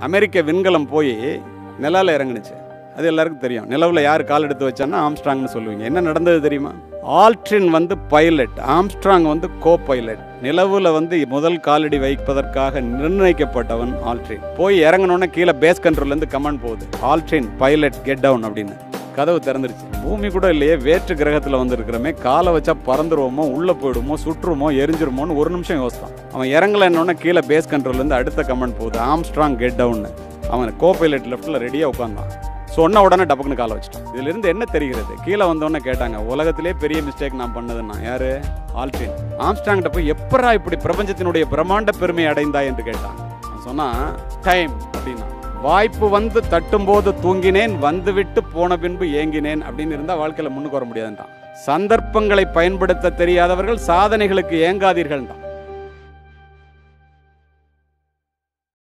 அமெரிக்க விண்கலம் போய் நிலால இறங்குனுச்சு அது எல்லாருக்கும் தெரியும் நிலவில் யார் கால் எடுத்து வச்சான்னா ஆம்ஸ்ட்ராங்னு சொல்லுவீங்க என்ன நடந்தது தெரியுமா ஆல்ட்ரின் வந்து பைலட் ஆம்ஸ்ட்ராங் வந்து கோ பைலட் நிலவுல வந்து முதல் காலடி வைப்பதற்காக நிர்ணயிக்கப்பட்டவன் ஆல்ட்ரின் போய் இறங்கணுன்னே கீழே பேஸ் கண்ட்ரோல்லேருந்து கமெண்ட் போகுது ஆல்ட்ரின் பைலட் கெட் டவுன் அப்படின்னு கதவு திறந்துருச்சு பூமி கூட இல்லையே வேற்று கிரகத்தில் வந்திருக்கிறோமே காலை வச்சா பறந்துருவோமோ உள்ளே போயிடுமோ சுற்றுமோ எரிஞ்சிருமோன்னு ஒரு நிமிஷம் யோசித்தான் அவன் இறங்கலன்னொன்னே கீழே பேஸ் கண்ட்ரோல்லேருந்து அடுத்த கமெண்ட் போகுது ஆம்ஸ்ட்ராங் கெட் டவுன்னு அவன் கோ பைலட் லெஃப்ட்டில் ரெடியாக உட்காந்தான் சொன்ன உடனே டபக்குன்னு காலை வச்சிட்டான் இதுல இருந்து என்ன தெரிகிறது கீழே வந்தோடனே கேட்டாங்க உலகத்திலே பெரிய மிஸ்டேக் நான் பண்ணதுன்னா யாரு ஆல்பின் ஆம்ஸ்டாங்கிட்ட போய் எப்பரா இப்படி பிரபஞ்சத்தினுடைய பிரம்மாண்ட பெருமை அடைந்தா என்று கேட்டான் அவன் சொன்னா டைம் அப்படின்னா வாய்ப்பு வந்து தட்டும்போது தூங்கினேன் வந்துவிட்டு போன பின்பு ஏங்கினேன் அப்படின்னு இருந்தா வாழ்க்கையில முன்னுக்கு வர முடியாதுன்றான் சந்தர்ப்பங்களை பயன்படுத்த தெரியாதவர்கள் சாதனைகளுக்கு ஏங்காதீர்கள்ன்றான்